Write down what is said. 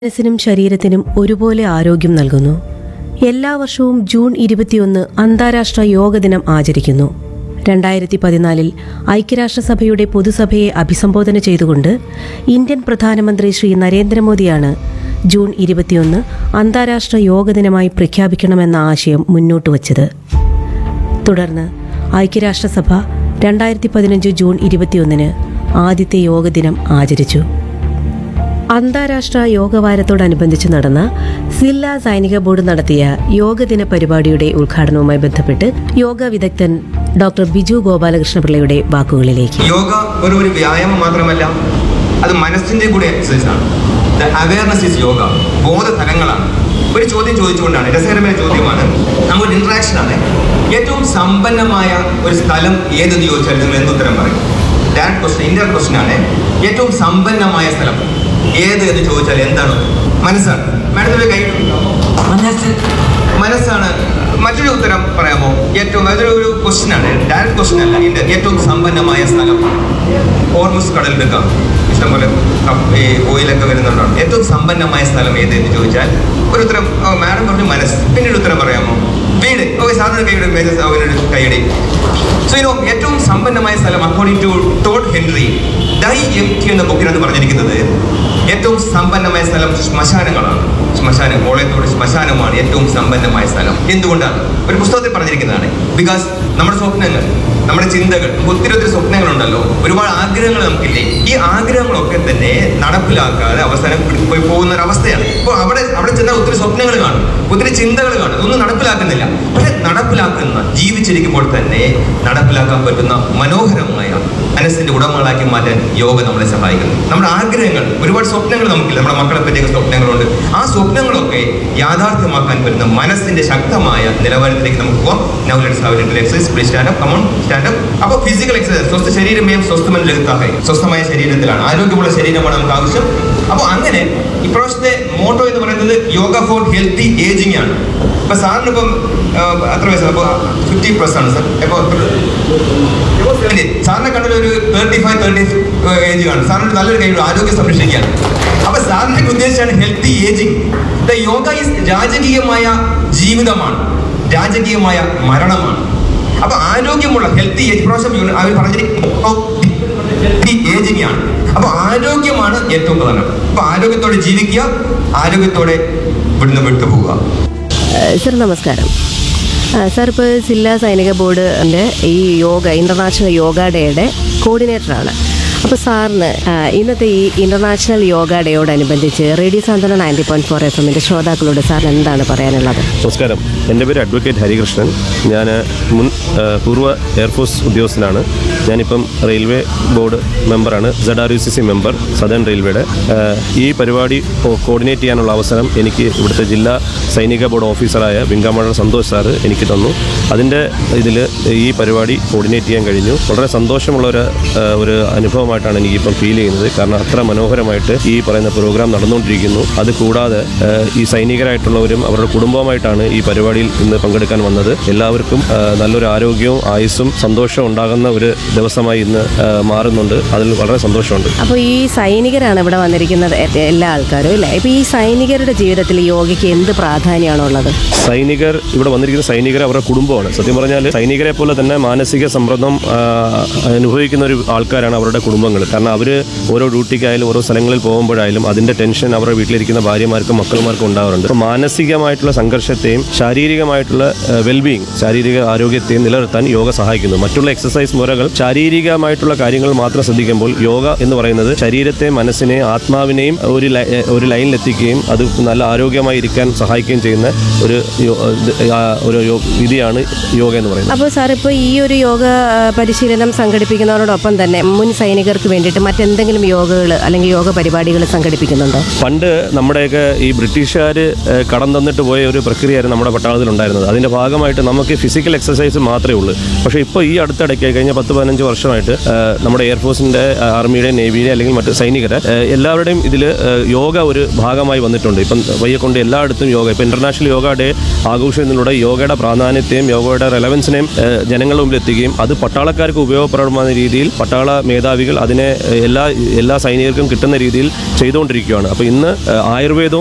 മനസ്സിനും ശരീരത്തിനും ഒരുപോലെ ആരോഗ്യം നൽകുന്നു എല്ലാ വർഷവും ജൂൺ ഇരുപത്തിയൊന്ന് അന്താരാഷ്ട്ര യോഗ ദിനം ആചരിക്കുന്നു രണ്ടായിരത്തി പതിനാലിൽ ഐക്യരാഷ്ട്രസഭയുടെ പൊതുസഭയെ അഭിസംബോധന ചെയ്തുകൊണ്ട് ഇന്ത്യൻ പ്രധാനമന്ത്രി ശ്രീ നരേന്ദ്രമോദിയാണ് ജൂൺ ഇരുപത്തിയൊന്ന് അന്താരാഷ്ട്ര യോഗ ദിനമായി പ്രഖ്യാപിക്കണമെന്ന ആശയം മുന്നോട്ട് വച്ചത് തുടർന്ന് ഐക്യരാഷ്ട്രസഭ രണ്ടായിരത്തി പതിനഞ്ച് ജൂൺ ഇരുപത്തിയൊന്നിന് ആദ്യത്തെ യോഗ ദിനം ആചരിച്ചു അന്താരാഷ്ട്ര യോഗവാരത്തോടനുബന്ധിച്ച് നടന്ന സില്ല സൈനിക ബോർഡ് നടത്തിയ യോഗദിന പരിപാടിയുടെ ഉദ്ഘാടനവുമായി ബന്ധപ്പെട്ട് യോഗ വിദഗ്ധൻ ഡോക്ടർ ബിജു ഗോപാലകൃഷ്ണപിള്ളയുടെ വാക്കുകളിലേക്ക് യോഗ ഒരു ഒരു വ്യായാമം മാത്രമല്ല അത് മനസ്സിന്റെ കൂടെ എക്സസൈസ് ആണ് ദ അവയർനെസ് ഇസ് യോഗ ബോധതലങ്ങളാണ് ഒരു ചോദ്യം ചോദിച്ചുകൊണ്ടാണ് രസകരമായ ചോദ്യമാണ് നമ്മുടെ ഇന്ററാക്ഷൻ ആണ് ഏറ്റവും സമ്പന്നമായ ഒരു സ്ഥലം ഏതെന്ന് ചോദിച്ചാൽ നിങ്ങൾ എന്തുത്തരം പറയും ദാറ്റ് ക്വസ്റ്റൻ ഇന്റർ ക്വസ്റ്റൻ ആണ് ഏറ്റവും സമ്പന്നമായ സ്ഥലം ഏത് എന്ന് ചോദിച്ചാൽ എന്താണ് മനസ്സാണ് മാഡത്തിന്റെ കൈ മനസ്സാണ് മറ്റൊരു ഉത്തരം പറയാമോ ഏറ്റവും അതൊരു ഒരു ക്വസ്റ്റ്യൻ ആണ് ഡയറക്റ്റ് ക്വസ്റ്റ്യൻ അല്ല ഇതിന്റെ ഏറ്റവും സമ്പന്നമായ സ്ഥലം ഓർമസ് കടലെടുക്കാം ഇഷ്ടംപോലെ കപ്പ്- ഈ ഓയിലൊക്കെ വരുന്നുണ്ടാണ് ഏറ്റവും സമ്പന്നമായ സ്ഥലം ഏത് എന്ന് ചോദിച്ചാൽ ഒരു ഉത്തരം മാഡം പറഞ്ഞു മനസ്സ് പിന്നീട് ഉത്തരം പറയാമോ വീട് ഓക്കെ സാധാരണ കൈയുടെ മേജസ് അവനൊരു കൈയുടെ സോ ഇനോ ഏറ്റവും സമ്പന്നമായ സ്ഥലം according to Todd Henry die empty എന്ന ബുക്കിനകത്ത് പറഞ്ഞിരിക്കുന്നത് ഏറ്റവും സമ്പന്നമായ സ്ഥലം ശ്മശാനങ്ങളാണ് ശ്മശാനം കോളയത്തോട് ശ്മശാനമാണ് ഏറ്റവും സമ്പന്നമായ സ്ഥലം എന്തുകൊണ്ടാണ് ഒരു പുസ്തകത്തിൽ പറഞ്ഞിരിക്കുന്നതാണ് ബിക്കോസ് നമ്മുടെ സ്വപ്നങ്ങൾ നമ്മുടെ ചിന്തകൾ നമുക്ക് ഒത്തിരി ഒത്തിരി സ്വപ്നങ്ങളുണ്ടല്ലോ ഒരുപാട് ആഗ്രഹങ്ങൾ നമുക്കില്ലേ ഈ ആഗ്രഹങ്ങളൊക്കെ തന്നെ നടപ്പിലാക്കാതെ അവസാനം പോയി പോകുന്ന ഒരു അവസ്ഥയാണ് ഇപ്പോൾ അവിടെ അവിടെ ചെന്നാൽ ഒത്തിരി സ്വപ്നങ്ങൾ കാണും ഒത്തിരി ചിന്തകൾ കാണും ഒന്നും നടപ്പിലാക്കുന്നില്ല പക്ഷെ നടപ്പിലാക്കുന്ന ജീവിച്ചിരിക്കുമ്പോൾ തന്നെ നടപ്പിലാക്കാൻ പറ്റുന്ന മനോഹരമായ മനസ്സിന്റെ ഉടമകളാക്കി മാറ്റാൻ യോഗ നമ്മളെ സഹായിക്കുന്നു നമ്മുടെ ആഗ്രഹങ്ങൾ ഒരുപാട് സ്വപ്നങ്ങൾ നമുക്കില്ല നമ്മുടെ മക്കളെ പറ്റിയൊക്കെ സ്വപ്നങ്ങളുണ്ട് ആ സ്വപ്നങ്ങളൊക്കെ യാഥാർത്ഥ്യമാക്കാൻ പറ്റുന്ന മനസ്സിന്റെ ശക്തമായ നിലവാരത്തിലേക്ക് നമുക്ക് പോകാം now let's have little exercise please stand up come on stand up അപ്പോൾ ഫിസിക്കൽ എക്സസൈസ് സ്വസ്ഥ ശരീരമേയും സ്വസ്ഥമൻ ലളിതാഹേ സ്വസ്ഥമായ ശരീരത്തിലാണ് ആരോഗ്യമുള്ള ശരീരമാണ് നമുക്ക് ആവശ്യം അപ്പോൾ അങ്ങനെ ഇപ്രാവശ്യത്തെ മോട്ടോ എന്ന് പറയുന്നത് യോഗ ഫോർ ഹെൽത്തി ഏജിങ് ആണ് ഇപ്പൊ സാറിന് ഇപ്പം ആ, എത്ര വയസ്സാണ് അപ്പോൾ ഫിഫ്റ്റി പ്ലസ് ആണ് സാർ അപ്പോൾ സാറിനെ കണ്ടൊരു ഒരു തേർട്ടി ഫൈവ് തേർട്ടി ഏജ് ആണ് സാറിന് നല്ലൊരു കഴിവ് ആരോഗ്യം സംരക്ഷിക്കാൻ അപ്പൊ സാറിനെ ഉദ്ദേശിച്ചാണ് healthy ageing the yoga is രാജകീയമായ ജീവിതമാണ് രാജകീയമായ മരണമാണ് അപ്പൊ ആരോഗ്യമുള്ള ഹെൽത്തി ഏജ് പ്രാവശ്യം യൂണി- അവർ പറഞ്ഞിരിക്കുന്നത് ഏജിങ് ആണ് അപ്പൊ ആരോഗ്യമാണ് ഏറ്റവും പ്രധാനം അപ്പൊ ആരോഗ്യത്തോടെ ജീവിക്കുക ആരോഗ്യത്തോടെ ഇവിടുന്ന് വിട്ടുപോവുക ഏഹ് സർ നമസ്കാരം ആ, സാർ ഇപ്പോൾ സില്ല സൈനിക ബോർഡിൻ്റെ ഈ യോഗ ഇൻ്റർനാഷണൽ യോഗ ഡേയുടെ കോർഡിനേറ്ററാണ് അപ്പോൾ സാറിന് ആ, ഇന്നത്തെ ഈ ഇൻ്റർനാഷണൽ യോഗ ഡേയോടനുബന്ധിച്ച് radio Santhwana ninety point four F എമ്മിൻ്റെ ശ്രോതാക്കളോട് സാറിന് എന്താണ് പറയാനുള്ളത് നമസ്കാരം എൻ്റെ പേര് അഡ്വക്കേറ്റ് ഹരികൃഷ്ണൻ ഞാൻ മുൻ ആ, പൂർവ്വ എയർഫോഴ്സ് ഉദ്യോഗസ്ഥനാണ് ഞാനിപ്പം റെയിൽവേ ബോർഡ് മെമ്പറാണ് Z R U C C member southern റെയിൽവേയുടെ ആ, ഈ പരിപാടി കോ- കോർഡിനേറ്റ് ചെയ്യാനുള്ള അവസരം എനിക്ക് ഇവിടുത്തെ ജില്ലാ സൈനിക ബോർഡ് ഓഫീസറായ വിങ്കാമണർ സന്തോഷ് സാറ് എനിക്ക് തന്നു അതിൻ്റെ ഇതിൽ ഈ പരിപാടി കോർഡിനേറ്റ് ചെയ്യാൻ കഴിഞ്ഞു വളരെ സന്തോഷമുള്ള ഒരു ആ, ഒരു അനുഭവമായിട്ടാണ് എനിക്കിപ്പം ഫീൽ ചെയ്യുന്നത് കാരണം അത്ര മനോഹരമായിട്ട് ഈ പറയുന്ന പ്രോഗ്രാം നടന്നുകൊണ്ടിരിക്കുന്നു അത് കൂടാതെ ആ, ഈ സൈനികരായിട്ടുള്ളവരും അവരുടെ കുടുംബവുമായിട്ടാണ് ഈ പരിപാടിയിൽ ഇന്ന് പങ്കെടുക്കാൻ വന്നത് എല്ലാവർക്കും ആ, നല്ലൊരു ആരോഗ്യവും ആയുസ്സും സന്തോഷവും ഉണ്ടാകുന്ന ഒരു ദിവസമായി ഇന്ന് ആ, മാറുന്നുണ്ട് അതിൽ വളരെ സന്തോഷമുണ്ട് അപ്പോൾ ഈ സൈനികരാണ് ഇവിടെ വന്നിരിക്കുന്നത് എ- എല്ലാ ആൾക്കാരും അല്ലേ ഇപ്പോൾ ഈ സൈനികരുടെ ജീവിതത്തിൽ യോഗയ്ക്ക് എന്ത് പ്രാധാന്യമാണുള്ളത് സൈനികർ ഇവിടെ വന്നിരിക്കുന്ന സൈനികർ അവരുടെ കുടുംബമാണ് സത്യം പറഞ്ഞാൽ സൈനികരെ പോലെ തന്നെ മാനസിക സമ്മർദ്ദം ആ, അനുഭവിക്കുന്ന ഒരു ആൾക്കാരാണ് അവരുടെ കുടുംബങ്ങൾ കാരണം അവർ ഓരോ ഡ്യൂട്ടിക്കായാലും ഓരോ സ്ഥലങ്ങളിൽ പോകുമ്പോഴായാലും അതിൻ്റെ ടെൻഷൻ അവരുടെ വീട്ടിലിരിക്കുന്ന ഭാര്യമാർക്കും മക്കളുമാർക്കും ഉണ്ടാവാറുണ്ട് അപ്പോൾ മാനസികമായിട്ടുള്ള സംഘർഷത്തെയും ശാരീരികമായിട്ടുള്ള വെൽബീയിങ് ശാരീരിക ആരോഗ്യത്തെയും നിലനിർത്താൻ യോഗ സഹായിക്കുന്നു മറ്റുള്ള എക്സസൈസ് മുറകൾ ശാരീരികമായിട്ടുള്ള കാര്യങ്ങൾ മാത്രം ശ്രദ്ധിക്കുമ്പോൾ യോഗ എന്ന് പറയുന്നത് ശരീരത്തെ മനസ്സിനെ ആത്മാവിനെയും ഒരു ലൈ- ഒരു ലൈനിലെത്തിക്കുകയും അത് നല്ല ആരോഗ്യമായി ഇരിക്കാൻ സഹായിക്കുകയും ചെയ്യുന്ന ഒരു യോ- ഇത് ആ ഒരു യോ- വിധിയാണ് യോഗ എന്ന് പറയുന്നത് അപ്പോൾ സാർ ഇപ്പോൾ ഈ ഒരു യോഗ ആ, പരിശീലനം സംഘടിപ്പിക്കുന്നതോടൊപ്പം തന്നെ മുൻ സൈനികർക്ക് വേണ്ടിയിട്ട് മറ്റെന്തെങ്കിലും യോഗകൾ അല്ലെങ്കിൽ യോഗ പരിപാടികൾ സംഘടിപ്പിക്കുന്നുണ്ടോ പണ്ട് നമ്മുടെയൊക്കെ ഈ ബ്രിട്ടീഷുകാർ കടം തന്നിട്ട് പോയ ഒരു പ്രക്രിയയായിരുന്നു നമ്മുടെ പട്ടാളത്തിൽ ഉണ്ടായിരുന്നത് അതിൻ്റെ ഭാഗമായിട്ട് നമുക്ക് ഫിസിക്കൽ എക്സസൈസ് മാത്രമേ ഉള്ളൂ പക്ഷേ ഇപ്പോൾ ഈ അടുത്തിടയ്ക്ക് കഴിഞ്ഞ പത്ത് പതിനഞ്ച് വർഷമായിട്ട് ആ, നമ്മുടെ എയർഫോഴ്സിൻ്റെ ആർമിയുടെ നേവിയുടെ അല്ലെങ്കിൽ മറ്റ് സൈനികരെ ആ, എല്ലാവരുടെയും ഇതിൽ യോഗ ഒരു ഭാഗമായി വന്നിട്ടുണ്ട് ഇപ്പം വയ്യക്കൊണ്ട് എല്ലായിടത്തും യോഗ ഇപ്പം ഇൻ്റർനാഷണൽ യോഗ ഡേ ആഘോഷിക്കുന്നതിലൂടെ യോഗയുടെ പ്രാധാന്യത്തെയും യോഗയുടെ റെലവൻസിനെയും ആ, ജനങ്ങളുടെ മുമ്പിൽ എത്തിക്കുകയും അത് പട്ടാളക്കാർക്ക് ഉപയോഗപ്രദമായ രീതിയിൽ പട്ടാള മേധാവികൾ അതിനെ എല്ലാ എല്ലാ സൈനികർക്കും കിട്ടുന്ന രീതിയിൽ ചെയ്തുകൊണ്ടിരിക്കുകയാണ് അപ്പോൾ ഇന്ന് ഏഹ്, ആയുർവേദവും